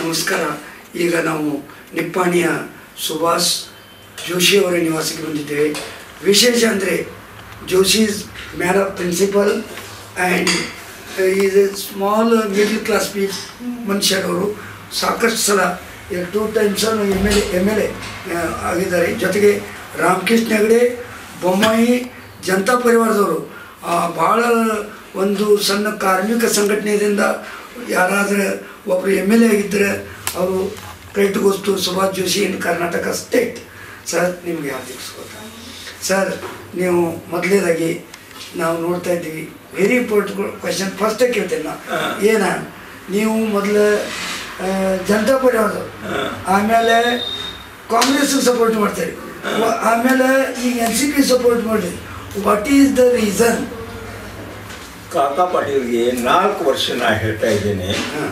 ನಮಸ್ಕಾರ ಈಗ ನಾವು ನಿಪ್ಪಾಣಿಯ ಸುಭಾಷ್ ಜೋಶಿ ಅವರ ನಿವಾಸಕ್ಕೆ ಬಂದಿದ್ದೇವೆ ವಿಶೇಷ ಅಂದರೆ Joshi is man of principle and is a small middle class ಪೀ ಮನುಷ್ಯರವರು ಸಾಕಷ್ಟು ಸಲ two times M L A M L A ಆಗಿದ್ದಾರೆ ಜೊತೆಗೆ ರಾಮಕೃಷ್ಣ ಹೆಗಡೆ ಬೊಮ್ಮಾಯಿ ಜನತಾ ಪರಿವಾರದವರು ಆ, ಭಾಳ ಒಂದು ಸಣ್ಣ ಕಾರ್ಮಿಕ ಸಂಘಟನೆಯಿಂದ ಯಾರಾದರೂ ಒಬ್ಬರು ಎಮ್ ಎಲ್ ಎ ಆಗಿದ್ದರೆ ಅವರು credit goes to Subhash Joshi in Karnataka state sir ನಿಮಗೆ ಹಾರ್ದಿಕ ಸ್ವಾಗತ ಸರ್ ನೀವು ಮೊದಲನೇದಾಗಿ ನಾವು ನೋಡ್ತಾ ಇದ್ದೀವಿ ವೆರಿ ಇಂಪಾರ್ಟೆಂಟ್ ಕ್ವೆಶನ್ ಫಸ್ಟೇ ಕೇಳ್ತೇನೆ ನಾ ಹಾ. ಏನ ನೀವು ಮೊದಲು ಜನತಾ ಪರಿವಾರದವರು ಹಾ. ಆಮೇಲೆ ಕಾಂಗ್ರೆಸ್ಗೆ ಸಪೋರ್ಟ್ ಮಾಡ್ತಾರೆ ವ- ಆಮೇಲೆ ಈಗ ಎನ್ ಸಿ ಪಿ ಸಪೋರ್ಟ್ ಮಾಡಿ what is the reason Kaka ಪಾಟೀಲ್ಗೆ ನಾಲ್ಕು ವರ್ಷ ನಾ ಹೇಳ್ತಾ ಇದ್ದೇನೆ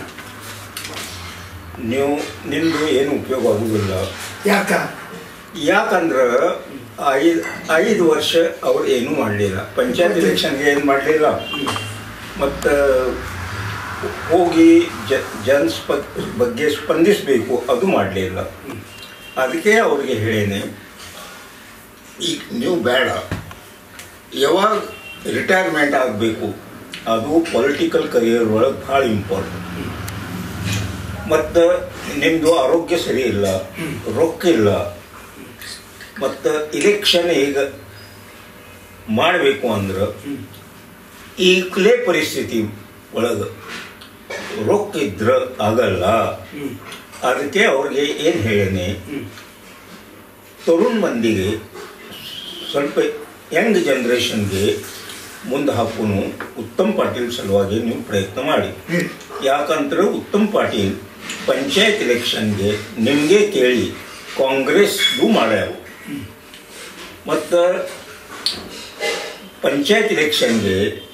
ನೀವು ನಿಂದು ಏನು ಉಪಯೋಗ ಆಗುವುದಿಲ್ಲ ಯಾಕ ಯಾಕಂದ್ರೆ ಐದು ಐದು ವರ್ಷ ಅವ್ರು ಏನೂ ಮಾಡಲಿಲ್ಲ ಪಂಚಾಯತ್ ಎಲೆಕ್ಷನ್ಗೆ ಏನು ಮಾಡಲಿಲ್ಲ ಮತ್ತು ಹೋಗಿ ಜ ಜನ ಸ್ಪ ಬಗ್ಗೆ ಸ್ಪಂದಿಸಬೇಕು ಅದು ಮಾಡಲಿಲ್ಲ ಅದಕ್ಕೆ ಅವ್ರಿಗೆ ಹೇಳೇನೆ ಈಗ ನೀವು ಬೇಡ ಯಾವಾಗ ರಿಟೈರ್ಮೆಂಟ್ ಆಗಬೇಕು ಅದು ಪೊಲಿಟಿಕಲ್ ಕರಿಯರ್ ಒಳಗೆ ಭಾಳ ಇಂಪಾರ್ಟೆಂಟ್ ಮತ್ತು ನಿಮ್ಮದು ಆರೋಗ್ಯ ಸರಿ ಇಲ್ಲ ರೊಕ್ಕ ಇಲ್ಲ ಮತ್ತು ಇಲೆಕ್ಷನ್ ಈಗ ಮಾಡಬೇಕು ಅಂದ್ರೆ ಈ ಕ್ಲೇ ಪರಿಸ್ಥಿತಿ ಒಳಗೆ ರೊಕ್ಕ ಇದ್ರೆ ಆಗಲ್ಲ ಅದಕ್ಕೆ ಅವ್ರಿಗೆ ಏನು ಹೇಳೇನೆ ತರುಣ್ ಮಂದಿಗೆ ಸ್ವಲ್ಪ ಯಂಗ್ ಜನ್ರೇಷನ್ಗೆ ಮುಂದೆ ಹಾಕೋನು ಉತ್ತಮ್ ಪಾಟೀಲ್ ಸಲುವಾಗಿ ನೀವು ಪ್ರಯತ್ನ ಮಾಡಿ ಯಾಕಂದ್ರೆ ಉತ್ತಮ್ ಪಾಟೀಲ್ ಪಂಚಾಯತ್ ಎಲೆಕ್ಷನ್ಗೆ ನಿಮಗೆ ಕೇಳಿ ಕಾಂಗ್ರೆಸ್ದು ಮಾಡ್ಯಾವು ಮತ್ತು ಪಂಚಾಯತ್ ಎಲೆಕ್ಷನ್ಗೆ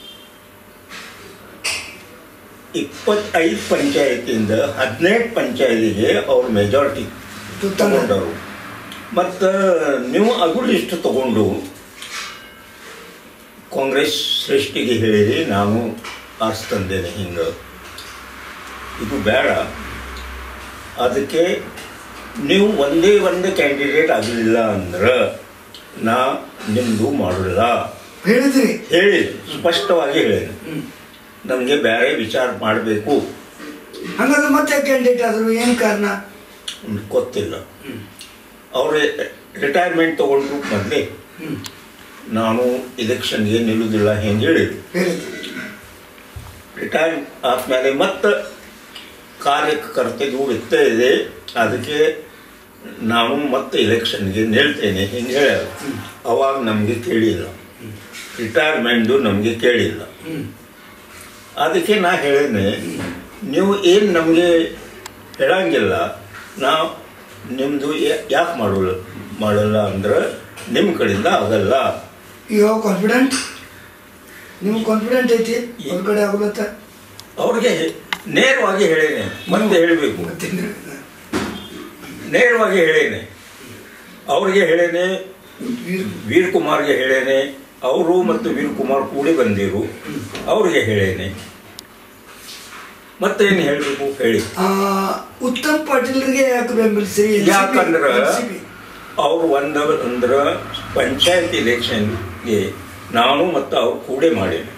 ಇಪ್ಪತ್ತೈದು ಪಂಚಾಯತಿಂದ ಹದಿನೆಂಟು ಪಂಚಾಯತಿಗೆ ಅವ್ರು ಮೆಜಾರಿಟಿ ತಗೊಂಡರು ಮತ್ತು ನೀವು ಅದು ಲಿಸ್ಟ್ ತಗೊಂಡು ಕಾಂಗ್ರೆಸ್ ಶ್ರೇಷ್ಠಿಗೆ ಹೇಳಿರಿ ನಾನು ಆರಿಸ್ತಂದೇನೆ ಹಿಂಗೆ ಇದು ಬೇಡ ಅದಕ್ಕೆ ನೀವು ಒಂದೇ ಒಂದು ಕ್ಯಾಂಡಿಡೇಟ್ ಆಗಲಿಲ್ಲ ಅಂದ್ರೆ ನಾ ನಿಮ್ಮದು ಮಾಡೋಲ್ಲ ಹೇಳಿದ್ರಿ ಹೇಳಿ ಸ್ಪಷ್ಟವಾಗಿ ಹೇಳಿ ನಮಗೆ ಬೇರೆ ವಿಚಾರ ಮಾಡಬೇಕು ಹಂಗಾದ್ರೆ ಮತ್ತೆ ಕ್ಯಾಂಡಿಡೇಟ್ ಆದ್ರು ಏನು ಕಾರಣ ಗೊತ್ತಿಲ್ಲ ಅವರು ರಿಟೈರ್ಮೆಂಟ್ ತಗೊಂಡ್ರು ಮೊದಲೇ ಹ್ಮ್. ನಾನು ಇಲೆಕ್ಷನ್ಗೆ ನಿಲ್ಲುವುದಿಲ್ಲ ಹೆಂಗೆ ಹೇಳಿ ಹೇಳಿದ್ರಿ ರಿಟೈರ್ ಆದ್ಮೇಲೆ ಮತ್ತೆ ಕಾರ್ಯಕರ್ತೆಗೂ ವಿತ್ತ ಇದೆ ಅದಕ್ಕೆ ನಾನು ಮತ್ತೆ ಇಲೆಕ್ಷನ್ಗೆ ನಿಲ್ತೇನೆ ಹಿಂಗೆ ಹೇಳ್ಯಾರ ಅವಾಗ ನಮಗೆ ಕೇಳಿಲ್ಲ ರಿಟೈರ್ಮೆಂಟು ನಮಗೆ ಕೇಳಿಲ್ಲ ಹ್ಮ್. ಅದಕ್ಕೆ ನಾ ಹೇಳಿದ್ನೆ ನೀವು ಏನು ನಮಗೆ ಹೇಳಂಗಿಲ್ಲ ನಾವು ನಿಮ್ಮದು ಯಾಕೆ ಮಾಡೋಲ್ಲ ಮಾಡೋಲ್ಲ ಅಂದ್ರೆ ನಿಮ್ಮ ಕಡೆಯಿಂದ ಆಗಲ್ಲ ಯು ಕಾನ್ಫಿಡೆಂಟ್ ನಿಮ್ಗೆ ಕಾನ್ಫಿಡೆಂಟ್ ಐತಿ ಒಂದ್ ಕಡೆ ಆಗುತ್ತ ಅವ್ರಿಗೆ ನೇರವಾಗಿ ಹೇಳೇನೆ ಮತ್ತೆ ಹೇಳಬೇಕು ನೇರವಾಗಿ ಹೇಳೇನೆ ಅವ್ರಿಗೆ ಹೇಳೇನೆ ವೀರ್ ಕುಮಾರ್ಗೆ ಹೇಳೇನೆ ಅವರು ಮತ್ತು ವೀರ್ ಕುಮಾರ್ ಕೂಡಿ ಬಂದಿರು ಅವ್ರಿಗೆ ಹೇಳೇನೆ ಮತ್ತೇನು ಹೇಳಬೇಕು ಹೇಳಿ ಉತ್ತಮ್ ಪಾಟೀಲ್ರಿಗೆ ಯಾಕೆ ಬೆಂಬಲಿಸ್ರಿ ಯಾಕಂದ್ರೆ ಅವ್ರು ಒಂದು ಅಂದ್ರೆ ಪಂಚಾಯತ್ ಇಲೆಕ್ಷನ್ಗೆ ನಾನು ಮತ್ತು ಅವ್ರು ಕೂಡೆ ಮಾಡೇನೆ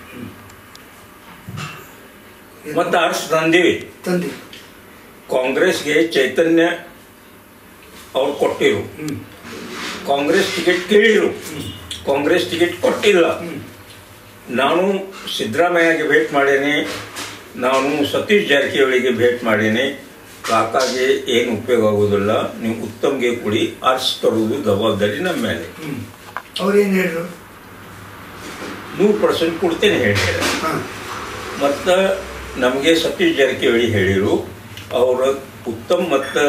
ಮತ್ತು ಆರ್ಸ್ ತಂದೀವಿ ತಂದಿ ಕಾಂಗ್ರೆಸ್ಗೆ ಚೈತನ್ಯ ಅವ್ರು ಕೊಟ್ಟಿರು ಹ್ಮ್ ಕಾಂಗ್ರೆಸ್ ಟಿಕೆಟ್ ಕೇಳಿರು ಕಾಂಗ್ರೆಸ್ ಟಿಕೆಟ್ ಕೊಟ್ಟಿಲ್ಲ ನಾನು ಸಿದ್ದರಾಮಯ್ಯಗೆ ಭೇಟ್ ಮಾಡೇನೆ ನಾನು ಸತೀಶ್ ಜಾರಕಿಹೊಳಿಗೆ ಭೇಟ್ ಮಾಡೇನೆ ಕಾಕಾಗೆ ಏನು ಉಪಯೋಗ ಆಗೋದಿಲ್ಲ ನೀವು ಉತ್ತಮ್ಗೆ ಕೊಡಿ ಆರ್ಸ್ ತರುವುದು ಜವಾಬ್ದಾರಿ ನಮ್ಮ ಮೇಲೆ ಹ್ಮ್ ಅವ್ರೇನು ಹೇಳಿದ್ರು ನೂರು ಪರ್ಸೆಂಟ್ ಕೊಡ್ತೇನೆ ಹೇಳಿದ್ದಾರೆ ಹಾಂ ಮತ್ತು ನಮಗೆ ಸತೀಶ್ ಜಾರಕಿಹೊಳಿ ಹೇಳಿರು ಅವರ ಉತ್ತಮ್ ಮತ್ತು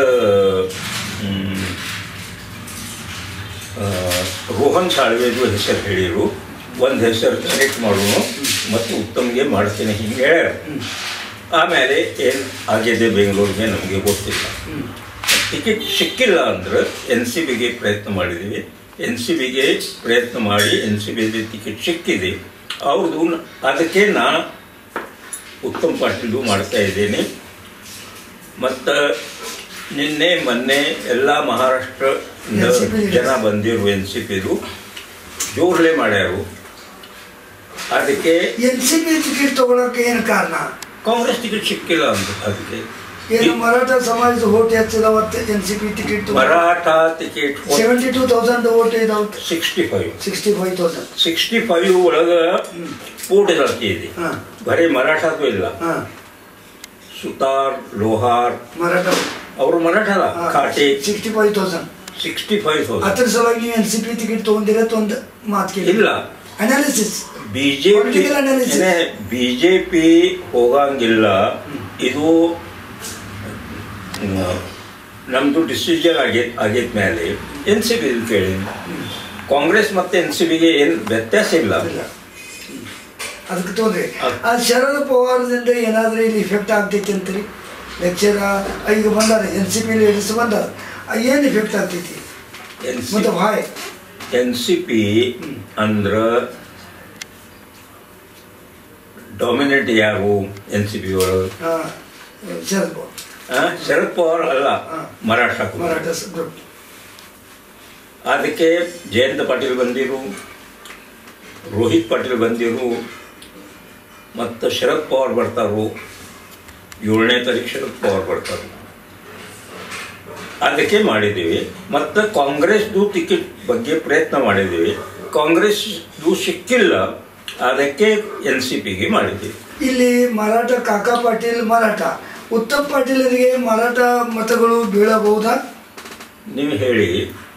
ರೋಹನ್ ಸಾಳ್ವೆದು ಹೆಸರು ಹೇಳಿರು ಒಂದು ಹೆಸರು ಸೆಲೆಕ್ಟ್ ಮಾಡೋಣ ಮತ್ತು ಉತ್ತಮ್ಗೆ ಮಾಡ್ತೇನೆ ಹಿಂಗೆ ಹೇಳ್ಯಾರ ಆಮೇಲೆ ಏನು ಆಗಿದೆ ಬೆಂಗಳೂರಿಗೆ ನಮಗೆ ಗೊತ್ತಿಲ್ಲ ಟಿಕೆಟ್ ಸಿಕ್ಕಿಲ್ಲ ಅಂದ್ರೆ ಎನ್ ಸಿ ಬಿಗೆ ಪ್ರಯತ್ನ ಮಾಡಿದ್ದೀವಿ ಎನ್ ಸಿ ಬಿಗೆ ಪ್ರಯತ್ನ ಮಾಡಿ ಎನ್ ಸಿ ಬಿಗೆ ಟಿಕೆಟ್ ಸಿಕ್ಕಿದೆ ಅವ್ರದ್ದು ನ- ಅದಕ್ಕೆ ನಾ ಉತ್ತಮ್ ಪಾಟೀಲು ಮಾಡ್ತಾ ಇದ್ದೇನೆ ಮತ್ತು ನಿನ್ನೆ ಮೊನ್ನೆ ಎಲ್ಲ ಮಹಾರಾಷ್ಟ್ರ NCP ಜನ ಬಂದಿರು ಎನ್ ಸಿ ಪಿದು ಜೋರ್ಲೆ ಮಾಡ್ಯಾರು ಅದಕ್ಕೆ ಎನ್ ಸಿ ಪಿ ಟಿಕೆಟ್ ತಗೊಳಕ್ಕೆ ಏನು ಕಾರಣ ಕಾಂಗ್ರೆಸ್ ಟಿಕೆಟ್ ಸಿಕ್ಕಿಲ್ಲ ಅಂತ ಅದಕ್ಕೆ ಏನು ಮರಾಠ ಸಮಾಜದ ಓಟ್ ಹೆಚ್ಚಿದಾವತ್ತೆ N C P ticket Maratha ticket seventy two thousand vote ಇದಾವತ್ತೆ sixty five sixty five thousand sixty five ಒಳಗೆ ಪೋಟ್ ಜಾಸ್ತಿ ಇದೆ ಹಾಂ ಬರೀ ಮರಾಠದು ಇಲ್ಲ ಹಾಂ ಸುತಾರ್ ಲೋಹಾರ್ ಮರಾಠ ಅವರು ಮರಾಠದ ಖಾಟೆ sixty five thousand sixty five thousand ಅದ್ರ ಸಲುವಾಗಿ ನೀವು ಎನ್ ಸಿ ಪಿ ಟಿಕೆಟ್ ತೊಗೊಂಡಿರತ್ತೆ ಒಂದು ಮಾತು ಕೇಳಿ ಇಲ್ಲ analysis BJP Political analysis. BJP ಹೋಗಂಗಿಲ್ಲ ಇದು ಮ್, ನಮ್ದು ಡಿಸಿಷನ್ ಆಗೈ ಆಗಿದ ಮೇಲೆ ಎನ್ ಸಿ ಬಿ ಕೇಳಿ ಕಾಂಗ್ರೆಸ್ ಮತ್ತೆ ಎನ್ ಸಿ ಬಿಗೆ ಏನು ವ್ಯತ್ಯಾಸ ಇಲ್ಲ ಇಲ್ಲ ಅದಕ್ಕೆ ತೊಂದ್ರೆ ಅದು. ಆ ಶರದ್ ಪವಾರದಿಂದ ಏನಾದರೂ ಇಲ್ಲಿ ಇಫೆಕ್ಟ್ ಆಗ್ತೈತಿ ಅಂತೀರಿ ಲೆಕ್ಚರ್ ಈಗ ಬಂದಾರ ಎನ್ ಸಿ ಪಿ ಲೀಡರ್ಸ್ ಬಂದಾರ ಏನು ಇಫೆಕ್ಟ್ ಆಗ್ತೈತಿ ಎನ್ ಸಿ ಮತ್ತು ಹಾಯ್ ಎನ್ ಸಿ ಪಿ ಅಂದ್ರ ಡಾಮಿನೇಟ್ ಯಾರು ಎನ್ ಸಿ ಪಿ ಒಳಗೆ ಶರದ್ ಪವಾರ್ ಆ, ಶರದ್ ಪವಾರ್ ಅಲ್ಲ ಹಾ. ಮರಾಠ ಮರಾಠ ಗ್ರೂಪ್ ಅದಕ್ಕೆ ಜಯಂತ ಪಾಟೀಲ್ ಬಂದಿರು ರೋಹಿತ್ ಪಾಟೀಲ್ ಬಂದಿರು ಮತ್ತು ಶರದ್ ಪವಾರ್ ಬರ್ತಾರು ಏಳನೇ ತಾರೀಕು ಶರದ್ ಪವಾರ್ ಬರ್ತಾರೆ ಅದಕ್ಕೆ ಮಾಡಿದ್ದೀವಿ ಮತ್ತು ಕಾಂಗ್ರೆಸ್ದು ಟಿಕೆಟ್ ಬಗ್ಗೆ ಪ್ರಯತ್ನ ಮಾಡಿದ್ದೀವಿ ಕಾಂಗ್ರೆಸ್ದು ಸಿಕ್ಕಿಲ್ಲ ಅದಕ್ಕೆ ಎನ್ ಸಿ ಪಿಗೆ ಮಾಡಿದ್ದೀವಿ ಇಲ್ಲಿ ಮರಾಠ ಕಾಕಾ ಪಾಟೀಲ್ ಮರಾಠ ಉತ್ತಮ್ ಪಾಟೀಲರಿಗೆ ಮರಾಠ ಮತಗಳು ಬೀಳಬಹುದಾ ನೀವು ಹೇಳಿ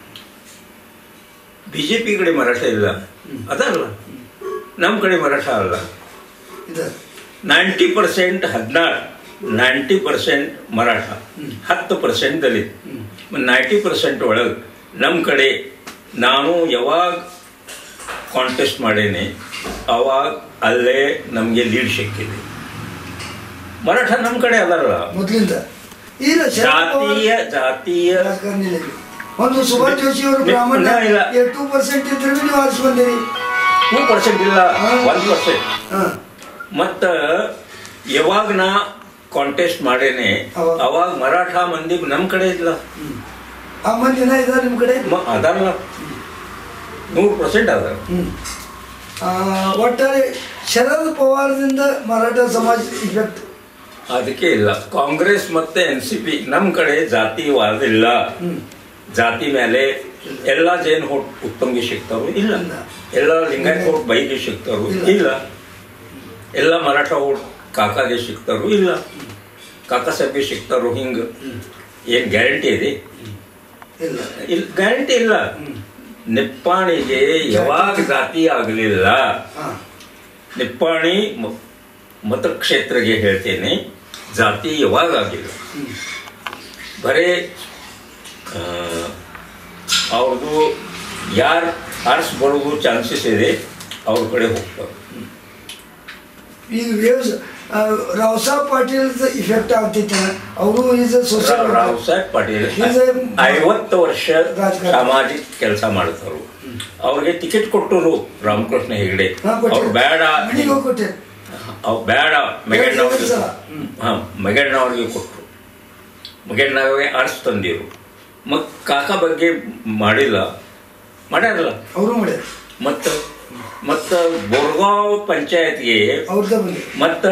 ಬಿ ಜೆ ಪಿ ಕಡೆ ಮರಾಠ ಇಲ್ಲ ಅದಲ್ಲ ನಮ್ಮ ಕಡೆ ಮರಾಠ ಅಲ್ಲ ಇದು ನೈಂಟಿ ಪರ್ಸೆಂಟ್ ಹದಿನಾರು ನೈಂಟಿ ಪರ್ಸೆಂಟ್ ಮರಾಠ ಹತ್ತು ಪರ್ಸೆಂಟ್ ದಲಿತ್ ನೈಂಟಿ ಪರ್ಸೆಂಟ್ ಒಳಗೆ ನಮ್ಮ ಕಡೆ ನಾನು ಯಾವಾಗ ಕಾಂಟೆಸ್ಟ್ ಮಾಡೇನೆ ಅವಾಗ ಅಲ್ಲೇ ನಮಗೆ ಲೀಡ್ ಸಿಕ್ಕಿದೆ ಮರಾಠ ನಮ್ಮ ಕಡೆ ಅದಲ್ಲ ಮೊದಲಿಂದ ಈಗ ಶರದ್ ಪವಾರ್ ಜಾತೀಯ ಜಾತೀಯ ರಾಜಕಾರಣಿ ಇಲ್ಲ. ಒಂದು ಸುಭಾಷ್ ಜೋಶಿ ಅವರು ಇಲ್ಲ, ಬ್ರಾಹ್ಮಣ ಇಲ್ಲ. ಟೂ ಪರ್ಸೆಂಟ್ ಇದ್ರೆ ನೀವು ಆರಿಸಿ ಬಂದಿರಿ ಟೂ ಪರ್ಸೆಂಟ್ ಇಲ್ಲ ಒನ್ ಪರ್ಸೆಂಟ್ ಹಾ ಮತ್ತು ಯಾವಾಗ ನಾ ಕಾಂಟೆಸ್ಟ್ ಮಾಡೇನೆ ಅವಾಗ? ಅವಾಗ ಮರಾಠ ಮಂದಿ ನಮ್ಮ ಕಡೆ ಇಲ್ಲ ಆ ಮಂದಿನ ಇದಾರೆ ನಿಮ್ಮ ಕಡೆ ಮ- ಅದಲ್ಲ ನೂರು ಪರ್ಸೆಂಟ್ ಅದ ಹ್ಮ್. ಆ, ಒಟ್ಟಾರೆ ಶರದ್ ಪವಾರದಿಂದ ಮರಾಠ ಸಮಾಜ ಇಫೆಕ್ಟ್ ಅದಕ್ಕೆ ಇಲ್ಲ ಕಾಂಗ್ರೆಸ್ ಮತ್ತೆ ಎನ್ ಸಿ ಪಿ ನಮ್ಮ ಕಡೆ ಜಾತಿವಾದ ಇಲ್ಲ ಹ್ಮ್. ಜಾತಿ ಮೇಲೆ ಎಲ್ಲ ಜೈನ್ ಹೋಟ್ ಉತ್ತಮ್ಗೆ ಸಿಗ್ತಾರೋ ಇಲ್ಲ ಇಲ್ಲ. ಎಲ್ಲ ಲಿಂಗಾಯತ್ ಹೋಟ್ ಬೈಗೆ ಸಿಗ್ತಾರೋ ಇಲ್ಲ. ಇಲ್ಲ ಎಲ್ಲ ಮರಾಠ ಹೋಟ್ ಕಾಕಾಗೆ ಸಿಗ್ತಾರೋ ಇಲ್ಲ ಕಾಕಾ ಸಾಹೇಬ್ಗೆ ಸಿಗ್ತಾರೋ ಹಿಂಗೆ ಏನು ಗ್ಯಾರಂಟಿ ಇದೆ ಇಲ್ಲ ಇಲ್ಲ ಗ್ಯಾರಂಟಿ ಇಲ್ಲ ಹ್ಮ್. ನಿಪ್ಪಾಣಿಗೆ ಯಾವಾಗ ಜಾತಿ ಆಗಲಿಲ್ಲ ಹಾ ನಿಪ್ಪಾಣಿ ಮ- ಮತಕ್ಷೇತ್ರಗೆ ಹೇಳ್ತೇನೆ ಜಾತಿ ಯಾವಾಗ ಆಗಿಲ್ಲ ಹ್ಮ್. ಬರೇ ಅವ್ರದ್ದು ಯಾರು ಆರ್ಸ್ ಬರೋದು ಚಾನ್ಸಸ್ ಇದೆ ಅವ್ರ ಕಡೆ ಹೋಗ್ತಾರೆ ಈಗ ವೇವ್ಸ್ ರಾವ್ಸಾಬ್ ಪಾಟೀಲ್ ಇಫೆಕ್ಟ್ ಆಗ್ತೈತೆ ಅವರು is social Rao- Rao Saheb Patil He's a- ಐವತ್ತು ವರ್ಷ ರಾಜಕಾರಣ. ಸಾಮಾಜಿಕ ಕೆಲಸ ಮಾಡ್ತಾರು ಅವ್ರಿಗೆ ಟಿಕೆಟ್ ಕೊಟ್ಟರು ರಾಮಕೃಷ್ಣ ಹೆಗಡೆ ಹಾ, ಕೊಟ್ಟಿರು. ಅವ್ರು ಬೇಡ ಮನೆಗೆ ಹೋಗಿ ಕೊಟ್ಟೆ ಅವ್ ಬೇಡ ಮೆಗಣ್ಣವ್ರಿಗೆ ಎರಡು ಸಲ. ಹ್ಮ್. ಹಾಂ ಮೆಗಣ್ಣವ್ರಿಗೆ ಕೊಟ್ಟರು ಮೆಗಣ್ಣವ್ರಿಗೆ ಆರ್ಸ್ ತಂದಿರು ಮತ್ತು ಕಾಕಾ ಬಗ್ಗೆ ಮಾಡಿಲ್ಲ ಮಾಡ್ಯಾರಲ್ಲ ಅವರು ಮಾಡ್ಯಾರ ಮತ್ತು ಮತ್ತು ಬೋರ್ಗಾಂವ್ ಪಂಚಾಯತ್ಗೆ ಅವ್ರದ್ದ ಬಂದೆ ಮತ್ತು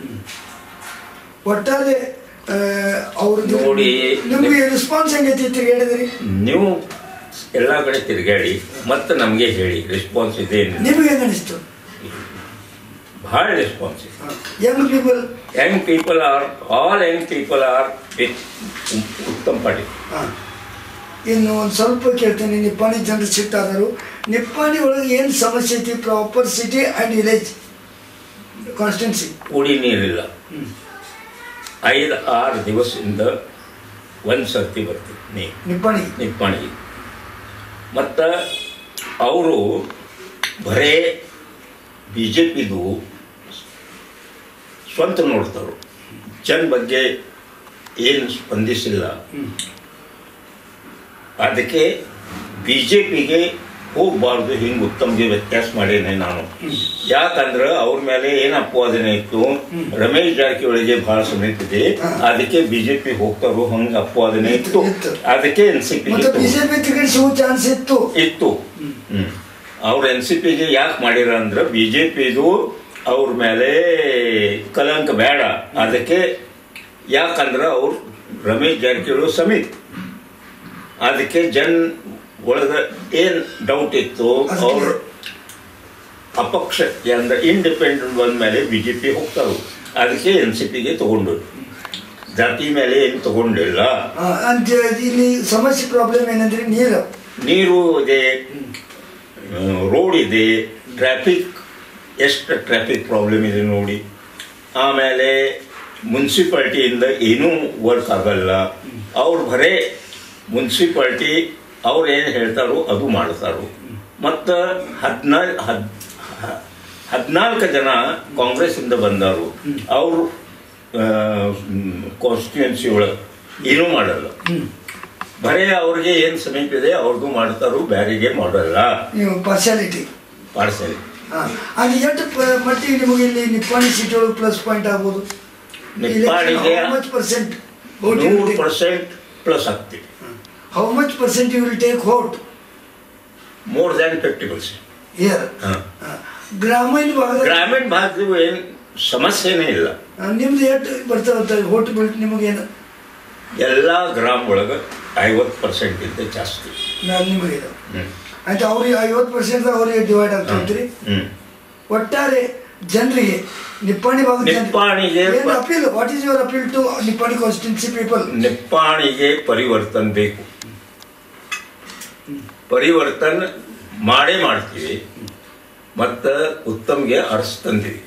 ಒಟ್ಟಾರೆ ಆ, ಅವ್ರದ್ದು ನೋಡಿ. ನಿಮ್ಗೆ ರೆಸ್ಪಾನ್ಸ್ ಹೆಂಗೈತಿ ತಿರುಗಾಡಿದ್ರಿ ನೀವು ಎಲ್ಲ ಕಡೆ ತಿರುಗಾಡಿ ಮತ್ತು ನಮಗೆ ಹೇಳಿ ರೆಸ್ಪಾನ್ಸ್ ಇದೆ ಏನಿಲ್ಲ. ನಿಮ್ಗೆ ಹೆಂಗ ಅನಿಸ್ತು ಭಾಳ ರೆಸ್ಪಾನ್ಸ್ ಇದೆ young people young people are all young people are with Uttam Patil ಇನ್ನು ಒಂದು ಸ್ವಲ್ಪ ಕೇಳ್ತೇನೆ ನಿಪ್ಪಾಣಿ ಜನರು ಸಿಟ್ಟಾದರು ನಿಪ್ಪಾಣಿ ಒಳಗೆ ಏನು ಸಮಸ್ಯೆ ಐತಿ proper city and village constituency ಕುಡಿ ನೀರಿಲ್ಲ ಐದು ಆರು ದಿವಸದಿಂದ ಒಂದು ಸರ್ತಿ ಬರ್ತೀವಿ ನೀರು ನಿಪ್ಪಾಣಿ ನಿಪ್ಪಾಣಿಗೆ ಮತ್ತು ಅವರು ಬರೇ ಬಿ ಜೆ ಪಿದು ಸ್ವಂತ ನೋಡ್ತಾರೆ ಜನ ಬಗ್ಗೆ ಏನು ಸ್ಪಂದಿಸಿಲ್ಲ ಅದಕ್ಕೆ ಬಿ ಜೆ ಪಿಗೆ ಹೋಗ್ಬಾರ್ದು ಹಿಂಗೆ ಉತ್ತಮ್ಗೆ ವ್ಯತ್ಯಾಸ ಮಾಡೇನೆ ನಾನು ಯಾಕಂದ್ರೆ ಅವ್ರ ಮೇಲೆ ಏನ್ ಅಪವಾದನೆ ಇತ್ತು ರಮೇಶ್ ಜಾರಕಿಹೊಳಿಗೆ ಬಹಳ ಸಮೇತ ಇದೆ ಹಾ. ಅದಕ್ಕೆ ಬಿಜೆಪಿ ಹೋಗ್ತಾರೋ ಹಂಗ ಅಪವಾದನೆ ಇತ್ತು ಇತ್ತು. ಅದಕ್ಕೆ ಎನ್ ಸಿ ಪಿ ಮತ್ತೆ ಬಿಜೆಪಿ ಟಿಕೆಟ್ ಸಿಗೋ ಚಾನ್ಸ್ ಇತ್ತು ಇತ್ತು ಹ್ಮ್ ಅವ್ರ ಎನ್ ಸಿ ಪಿಗೆ ಯಾಕೆ ಮಾಡಿರ ಅಂದ್ರೆ ಬಿಜೆಪಿದು ಅವ್ರ ಮೇಲೆ ಕಲಂಕ ಬೇಡ ಅದಕ್ಕೆ ಯಾಕಂದ್ರೆ ಅವ್ರು ರಮೇಶ್ ಜಾರಕಿಹೊಳಿ ಸಮಿತ್ ಅದಕ್ಕೆ ಜನ್ ಒಳಗ ಏನ್ ಡೌಟ್ ಇತ್ತು ಅದಕ್ಕೆ- ಅವ್ರು ಅಪಕ್ಷ ಅಂದ್ರೆ ಇಂಡಿಪೆಂಡೆಂಟ್ ಬಂದ ಮೇಲೆ ಬಿಜೆಪಿ ಹೋಗ್ತಾರು ಅದಕ್ಕೆ ಎನ್ ಸಿ ಪಿಗೆ ತಗೊಂಡು ಜಾತಿ ಮೇಲೆ ಏನು ತಗೊಂಡಿಲ್ಲ ಆ, ಅಂತ ಇಲ್ಲಿ ಸಮಸ್ಯೆ ಪ್ರಾಬ್ಲಮ್ ಏನಂದ್ರೆ ನೀರು ನೀರು ಇದೆ ರೋಡ್ ಇದೆ ಟ್ರಾಫಿಕ್ ಎಷ್ಟು ಟ್ರಾಫಿಕ್ ಪ್ರಾಬ್ಲಮ್ ಇದೆ ನೋಡಿ ಆಮೇಲೆ ಮುನ್ಸಿಪಾಲ್ಟಿಯಿಂದ ಏನೂ ವರ್ಕ್ ಆಗಲ್ಲ ಅವ್ರು ಬರೇ ಮುನ್ಸಿಪಾಲ್ಟಿ ಅವ್ರು ಏನು ಹೇಳ್ತಾರೋ ಅದು ಮಾಡ್ತಾರೋ ಮತ್ತು ಹದಿನಾಲ್ ಹದ್ ಹದಿನಾಲ್ಕು ಜನ ಕಾಂಗ್ರೆಸ್ಸಿಂದ ಬಂದರು ಅವರು ಕಾನ್ಸ್ಟಿಟ್ಯೂನ್ಸಿ ಒಳಗೆ ಏನೂ ಮಾಡಲ್ಲ ಬರೇ ಅವ್ರಿಗೆ ಏನು ಸಮೀಪ ಇದೆ ಅವ್ರದ್ದು ಮಾಡ್ತಾರೋ ಬ್ಯಾರಿಗೆ ಮಾಡಲ್ಲ ನೀವು ಪಾರ್ಶಾಲಿಟಿ ಪಾರ್ಸಲ್ ಅದು ಎಷ್ಟು ಪ- ಮಟ್ಟಿಗೆ ನಿಮಗೆ ಇಲ್ಲಿ ನಿಪ್ಪಾಣಿ ಸೀಟ್ ಒಳಗೆ ಪ್ಲಸ್ ಪಾಯಿಂಟ್ ಆಗ್ಬೋದು ನಿಪ್ಪಾಣಿಗೆ ಮಚ್ ಪರ್ಸೆಂಟ್ ನೂರು ಪರ್ಸೆಂಟ್ ಪ್ಲಸ್ ಆಗ್ತೀವಿ how much percent you will take vote more than fifty percent here ಗ್ರಾಮೀಣ ಭಾಗದ ಗ್ರಾಮೀಣ ಭಾಗದ ಏನು ಸಮಸ್ಯೆನೇ ಇಲ್ಲ ನಿಮ್ದು ಎಷ್ಟು ಬರ್ತಾವ ಹೋಟ್ ಬಿಲ್ಟ್ ನಿಮಗೇನು ಎಲ್ಲ ಗ್ರಾಮ ಒಳಗೆ ಐವತ್ತು ಪರ್ಸೆಂಟ್ ಇಂದ ಜಾಸ್ತಿ ನಾನು ನಿಮಗೆ ಇದು ಹ್ಮ್. ಆಯ್ತು ಅವ್ರಿಗೆ ಐವತ್ತು ಪರ್ಸೆಂಟ್ ಅವ್ರಿಗೆ ಡಿವೈಡ್ ಆಗ್ತೈತ್ರಿ ಹ್ಮ್. ಒಟ್ಟಾರೆ ಜನರಿಗೆ ನಿಪ್ಪಾಣಿ ಭಾಗದ ನಿಪ್ಪಾಣಿಗೆ ಪ- appeal what is your appeal to Nippani constituency people ನಿಪ್ಪಾಣಿಗೆ ಪರಿವರ್ತನ್ ಬೇಕು ಪರಿವರ್ತನ್ ಮಾಡೇ ಮಾಡ್ತೀವಿ ಮತ್ತು ಉತ್ತಮ್ಗೆ ಅರ್ಸ್ ತಂದೀವಿ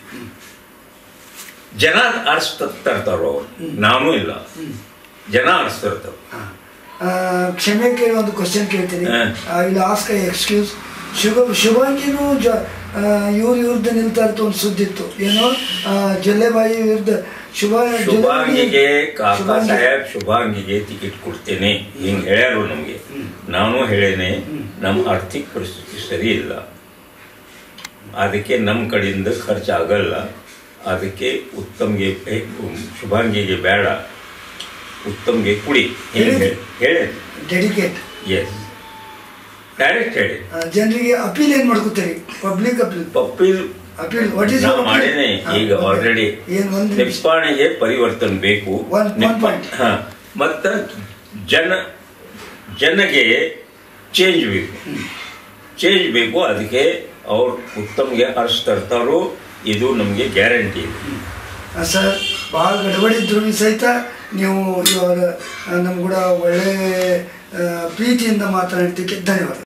ಜನ ಅರ್ಸ್ ತರ್ತಾರೋ ಅವ್ರು ನಾನೂ ಇಲ್ಲ ಜನ ಅರ್ಸ್ ತರ್ತಾವ ಕ್ಷಮೆ ಕೇಳಿ ಒಂದು ಕ್ವಶನ್ ಕೇಳ್ತೀನಿ ಹಾ. ಇಲ್ಲಿ ಆಸ್ಕ್ ಎಕ್ಸ್ಕ್ಯೂಸ್ ಶುಭ ಶುಭಾಂಗಿನೂ ಜ ಇವ್ರ ವಿರುದ್ಧ ನಿಲ್ತಾ ಇತ್ತು ಒಂದು ಸುದ್ದಿತ್ತು ಏನೋ ಆ, ಜಲ್ಲೆಬಾಯಿ ವಿರುದ್ಧ ಶುಭ ಶುಭಾಂಗಿಗೆ ಕಾಕಾ ಶುಭಾಂಗಿ. ಸಾಹೇಬ್ ಶುಭಾಂಗಿಗೆ ಟಿಕೆಟ್ ಕೊಡ್ತೇನೆ ಹಿಂಗ್ ಹೇಳ್ಯಾರು ನಮ್ಗೆ ನಾನು ಹೇಳೇನೆ ನಮ್ಮ ಆರ್ಥಿಕ ಪರಿಸ್ಥಿತಿ ಸರಿ ಇಲ್ಲ ಅದಕ್ಕೆ ನಮ್ಮ ಕಡೆಯಿಂದ ಖರ್ಚು ಆಗಲ್ಲ ಅದಕ್ಕೆ ಉತ್ತಮ್ಗೆ ಏ, ಶುಭಾಂಗಿಗೆ ಬೇಡ ಉತ್ತಮ್ಗೆ ಕುಡಿ ಹಿಂಗೆ ಹೇಳಿ ಡೆಡಿಕೇಟ್ ಎಸ್ ಡೈರೆಕ್ಟ್ ಹೇಳಿ ಜನರಿಗೆ ಅಪೀಲ್ ಏನ್ ಮಾಡ್ಕೋತೀರಿ public appeal appeal appeal what is ನಾ ಮಾಡೇನೆ ಈಗ ಆಲ್ರೆಡಿ ಏನ್ ಒಂದು ನಿಮಿಷ ನಿಪ್ಪಾಣಿಗೆ ಪರಿವರ್ತನೆ ಬೇಕು One- one ನಿಪ್ಪ- point. ಹಾ ಮತ್ತ ಜನ ಜನಗೆ ಚೇಂಜ್ ಬೇಕು ಚೇಂಜ್ ಬೇಕು ಅದಕ್ಕೆ ಅವ್ರು ಉತ್ತಮ್ಗೆ ಅರ್ಸ್ ತರ್ತಾರೋ ಇದು ನಮಗೆ ಗ್ಯಾರಂಟಿ ಇದೆ ಸರ್ ಭಾಳ ಗಡಬಡಿ ಇದ್ರು ಸಹಿತ ನೀವು ಇವಾಗ ನಮ್ಮ ಕೂಡ ಒಳ್ಳೆ ಆ, ಪ್ರೀತಿಯಿಂದ ಮಾತನಾಡ್ತಿಕ್ಕೆ ಧನ್ಯವಾದ